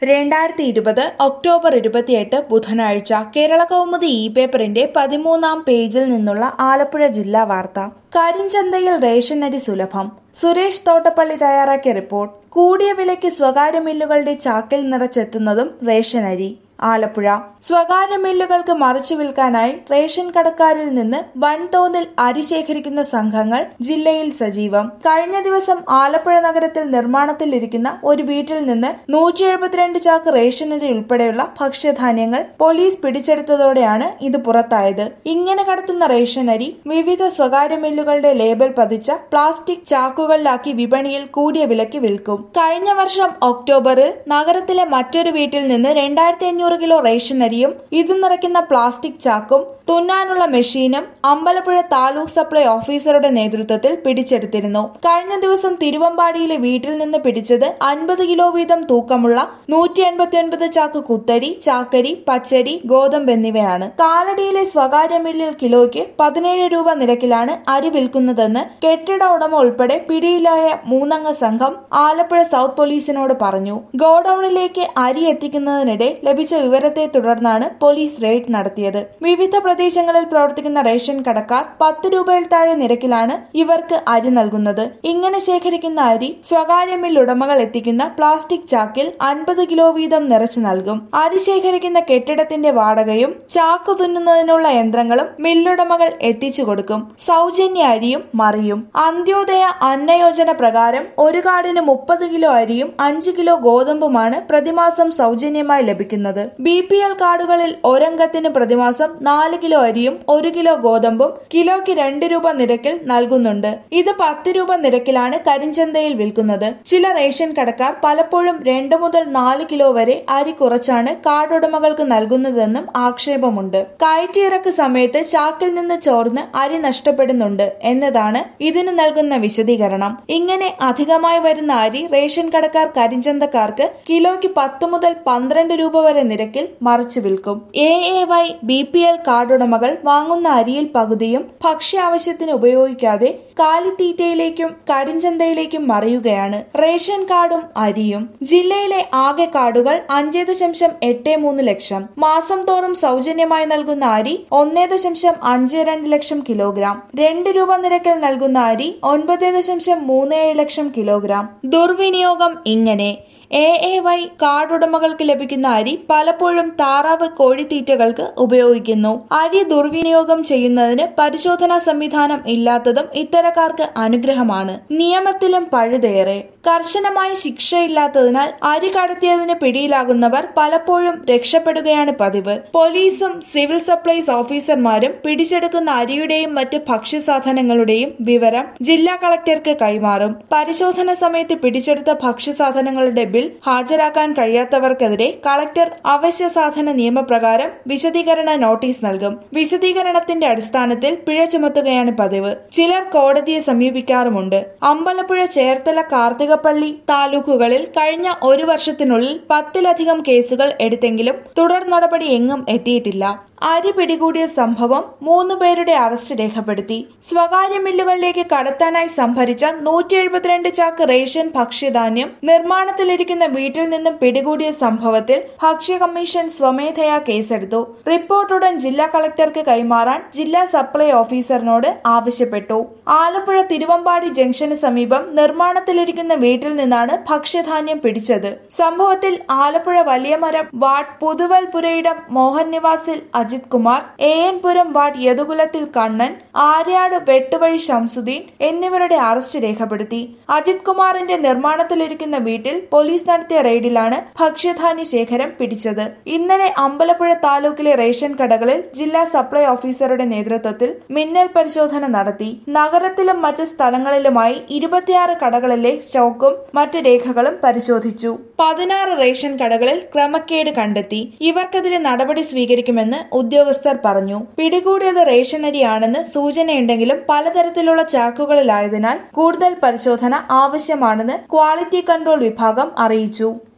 രണ്ടായിരത്തി ഇരുപത് ഒക്ടോബർ ഇരുപത്തിയെട്ട് ബുധനാഴ്ച കേരള കൗമുദി ഇ പേപ്പറിന്റെ പതിമൂന്നാം പേജിൽ നിന്നുള്ള ആലപ്പുഴ ജില്ലാ വാർത്ത കരിഞ്ചന്തയിൽ റേഷൻ അരി സുലഭം സുരേഷ് തോട്ടപ്പള്ളി തയ്യാറാക്കിയ റിപ്പോർട്ട് കൂടിയ വിലയ്ക്ക് സ്വകാര്യ മില്ലുകളുടെ ചാക്കിൽ നിറച്ചെത്തുന്നതും റേഷൻ അരി ആലപ്പുഴ സ്വകാര്യ മില്ലുകൾക്ക് മറിച്ചു വിൽക്കാനായി റേഷൻ കടക്കാരിൽ നിന്ന് വൻതോതിൽ അരി ശേഖരിക്കുന്ന സംഘങ്ങൾ ജില്ലയിൽ സജീവം കഴിഞ്ഞ ദിവസം ആലപ്പുഴ നഗരത്തിൽ നിർമ്മാണത്തിലിരിക്കുന്ന ഒരു വീട്ടിൽ നിന്ന് നൂറ്റി എഴുപത്തിരണ്ട് ചാക്ക് റേഷൻ അരി ഉൾപ്പെടെയുള്ള ഭക്ഷ്യധാന്യങ്ങൾ പോലീസ് പിടിച്ചെടുത്തതോടെയാണ് ഇത് പുറത്തായത് ഇങ്ങനെ കടത്തുന്ന റേഷൻ അരി വിവിധ സ്വകാര്യ മില്ലുകളുടെ ലേബൽ പതിച്ച പ്ലാസ്റ്റിക് ചാക്കുകളിലാക്കി വിപണിയിൽ കൂടിയ വിലയ്ക്ക് വിൽക്കും കഴിഞ്ഞ വർഷം ഒക്ടോബറിൽ നഗരത്തിലെ മറ്റൊരു വീട്ടിൽ നിന്ന് രണ്ടായിരത്തി അഞ്ഞൂറ് കിലോ റേഷൻ അരിയും ഇത് നിറയ്ക്കുന്ന പ്ലാസ്റ്റിക് ചാക്കും തുന്നാനുള്ള മെഷീനും അമ്പലപ്പുഴ താലൂക്ക് സപ്ലൈ ഓഫീസറുടെ നേതൃത്വത്തിൽ പിടിച്ചെടുത്തിരുന്നു കഴിഞ്ഞ ദിവസം തിരുവമ്പാടിയിലെ വീട്ടിൽ നിന്ന് പിടിച്ചത് അൻപത് കിലോ വീതം തൂക്കമുള്ള നൂറ്റി അൻപത്തി ഒൻപത് ചാക്ക് കുത്തരി ചാക്കരി പച്ചരി ഗോതമ്പ് എന്നിവയാണ് കാലടിയിലെ സ്വകാര്യ മില്ലിൽ കിലോയ്ക്ക് പതിനേഴ് രൂപ നിരക്കിലാണ് അരി വിൽക്കുന്നതെന്ന് കെട്ടിട ഉടമ ഉൾപ്പെടെ പിടിയിലായ മൂന്നംഗ സംഘം ആലപ്പുഴ സൗത്ത് പോലീസിനോട് പറഞ്ഞു ഗോഡൌണിലേക്ക് അരി എത്തിക്കുന്നതിനിടെ ലഭിച്ച വിവരത്തെ തുടർന്നാണ് പോലീസ് റെയ്ഡ് നടത്തിയത് വിവിധ പ്രദേശങ്ങളിൽ പ്രവർത്തിക്കുന്ന റേഷൻ കടക്കാർ പത്ത് രൂപയിൽ താഴെ നിരക്കിലാണ് ഇവർക്ക് അരി നൽകുന്നത് ഇങ്ങനെ ശേഖരിക്കുന്ന അരി സ്വകാര്യ മിൽ ഉടമകൾ എത്തിക്കുന്ന പ്ലാസ്റ്റിക് ചാക്കിൽ അൻപത് കിലോ വീതം നിറച്ചു നൽകും അരി ശേഖരിക്കുന്ന കെട്ടിടത്തിന്റെ വാടകയും ചാക്ക് തുന്നുന്നതിനുള്ള യന്ത്രങ്ങളും മില്ലുടമകൾ എത്തിച്ചു കൊടുക്കും സൗജന്യ അരിയും മറിയും അന്ത്യോദയ അന്നയോജന പ്രകാരം ഒരു കാർഡിന് മുപ്പത് കിലോ അരിയും അഞ്ച് കിലോ ഗോതമ്പുമാണ് പ്രതിമാസം സൗജന്യമായി ലഭിക്കുന്നത് ബി പി എൽ കാർഡുകളിൽ ഒരംഗത്തിന് പ്രതിമാസം നാല് കിലോ അരിയും ഒരു കിലോ ഗോതമ്പും കിലോയ്ക്ക് രണ്ട് രൂപ നിരക്കിൽ നൽകുന്നുണ്ട് ഇത് പത്ത് രൂപ നിരക്കിലാണ് കരിഞ്ചന്തയിൽ വിൽക്കുന്നത് ചില റേഷൻ കടക്കാർ പലപ്പോഴും രണ്ട് മുതൽ നാല് കിലോ വരെ അരി കുറച്ചാണ് കാർഡ് ഉടമകൾക്ക് നൽകുന്നതെന്നും ആക്ഷേപമുണ്ട് കയറ്റിയിറക്ക് സമയത്ത് ചാക്കിൽ നിന്ന് ചോർന്ന് അരി നഷ്ടപ്പെടുന്നുണ്ട് എന്നതാണ് ഇതിന് നൽകുന്ന വിശദീകരണം ഇങ്ങനെ അധികമായി വരുന്ന അരി റേഷൻ കടക്കാർ കരിഞ്ചന്തക്കാർക്ക് കിലോയ്ക്ക് പത്ത് മുതൽ പന്ത്രണ്ട് രൂപ വരെ നിരക്കിൽ മറിച്ചു വിൽക്കും A A Y B P L കാർഡുടമകൾ വാങ്ങുന്ന അരിയിൽ പകുതിയും ഭക്ഷ്യാവശ്യത്തിന് ഉപയോഗിക്കാതെ കാലിത്തീറ്റയിലേക്കും കരിഞ്ചന്തയിലേക്കും മറിയുകയാണ് റേഷൻ കാർഡും അരിയും ജില്ലയിലെ ആകെ കാർഡുകൾ അഞ്ച് ദശാംശം എട്ട് മൂന്ന് ലക്ഷം മാസം തോറും സൗജന്യമായി നൽകുന്ന അരി ഒന്നേ ദശാംശം അഞ്ച് രണ്ട് ലക്ഷം കിലോഗ്രാം രണ്ട് രൂപ നിരക്കിൽ നൽകുന്ന അരി ഒൻപത് ദശാംശം മൂന്ന് ഏഴ് ലക്ഷം കിലോഗ്രാം ദുർവിനിയോഗം ഇങ്ങനെ എ എ വൈ കാർഡ് ഉടമകൾക്ക് ലഭിക്കുന്ന അരി പലപ്പോഴും താറാവ് കോഴിത്തീറ്റകൾക്ക് ഉപയോഗിക്കുന്നു അരി ദുർവിനിയോഗം ചെയ്യുന്നതിന് പരിശോധനാ സംവിധാനം ഇല്ലാത്തതും ഇത്തരക്കാർക്ക് അനുഗ്രഹമാണ് നിയമത്തിലും പഴുതേറെ കർശനമായ ശിക്ഷയില്ലാത്തതിനാൽ അരി കടത്തിയതിന് പിടിയിലാകുന്നവർ പലപ്പോഴും രക്ഷപ്പെടുകയാണ് പതിവ് പോലീസും സിവിൽ സപ്ലൈസ് ഓഫീസർമാരും പിടിച്ചെടുക്കുന്ന അരിയുടെയും മറ്റ് ഭക്ഷ്യസാധനങ്ങളുടെയും വിവരം ജില്ലാ കളക്ടർക്ക് കൈമാറും പരിശോധന സമയത്ത് പിടിച്ചെടുത്ത ഭക്ഷ്യസാധനങ്ങളുടെ ബിൽ ഹാജരാക്കാൻ കഴിയാത്തവർക്കെതിരെ കളക്ടർ അവശ്യ സാധന നിയമപ്രകാരം വിശദീകരണ നോട്ടീസ് നൽകും വിശദീകരണത്തിന്റെ അടിസ്ഥാനത്തിൽ പിഴ ചുമത്തുകയാണ് പതിവ് ചിലർ കോടതിയെ സമീപിക്കാറുമുണ്ട് അമ്പലപ്പുഴ ചേർത്തല കാർത്തികപ്പള്ളി താലൂക്കുകളിൽ കഴിഞ്ഞ ഒരു വർഷത്തിനുള്ളിൽ പത്തിലധികം കേസുകൾ എടുത്തെങ്കിലും തുടർ നടപടി എങ്ങും എത്തിയിട്ടില്ല അരി പിടികൂടിയ സംഭവം മൂന്ന് പേരുടെ അറസ്റ്റ് രേഖപ്പെടുത്തി സ്വകാര്യ മില്ലുകളിലേക്ക് കടത്താനായി സംഭരിച്ച നൂറ്റി എഴുപത്തിരണ്ട് ചാക്ക് റേഷൻ ഭക്ഷ്യധാന്യം നിർമ്മാണത്തിലിരിക്കുന്ന വീട്ടിൽ നിന്നും പിടികൂടിയ സംഭവത്തിൽ ഭക്ഷ്യ കമ്മീഷൻ സ്വമേധയാ കേസെടുത്തു റിപ്പോർട്ടുടൻ ജില്ലാ കളക്ടർക്ക് കൈമാറാൻ ജില്ലാ സപ്ലൈ ഓഫീസറിനോട് ആവശ്യപ്പെട്ടു ആലപ്പുഴ തിരുവമ്പാടി ജംഗ്ഷന് സമീപം നിർമ്മാണത്തിലിരിക്കുന്ന വീട്ടിൽ നിന്നാണ് ഭക്ഷ്യധാന്യം പിടിച്ചത് സംഭവത്തിൽ ആലപ്പുഴ വലിയമരം വാർഡ് പുതുവൽ പുരയിടം മോഹൻ നിവാസിൽ Ajith Kumar A N Puram ward യദുകുലത്തിൽ കണ്ണൻ ആര്യാട് വെട്ടുവഴി ഷംസുദ്ദീൻ എന്നിവരുടെ അറസ്റ്റ് രേഖപ്പെടുത്തി അജിത് കുമാറിന്റെ നിർമ്മാണത്തിലിരിക്കുന്ന വീട്ടിൽ പോലീസ് നടത്തിയ റെയ്ഡിലാണ് ഭക്ഷ്യധാന്യ ശേഖരം പിടിച്ചത് ഇന്നലെ അമ്പലപ്പുഴ താലൂക്കിലെ റേഷൻ കടകളിൽ ജില്ലാ സപ്ലൈ ഓഫീസറുടെ നേതൃത്വത്തിൽ മിന്നൽ പരിശോധന നടത്തി നഗരത്തിലും മറ്റ് സ്ഥലങ്ങളിലുമായി ഇരുപത്തിയാറ് കടകളിലെ സ്റ്റോക്കും മറ്റ് രേഖകളും പരിശോധിച്ചു പതിനാറ് റേഷൻ കടകളിൽ ക്രമക്കേട് കണ്ടെത്തി ഇവർക്കെതിരെ നടപടി സ്വീകരിക്കുമെന്ന് ഉദ്യോഗസ്ഥർ പറഞ്ഞു പിടികൂടിയത് റേഷൻ അരിയാണെന്ന് സൂചനയുണ്ടെങ്കിലും പലതരത്തിലുള്ള ചാക്കുകളിലായതിനാൽ കൂടുതൽ പരിശോധന ആവശ്യമാണെന്ന് ക്വാളിറ്റി കൺട്രോൾ വിഭാഗം അറിയിച്ചു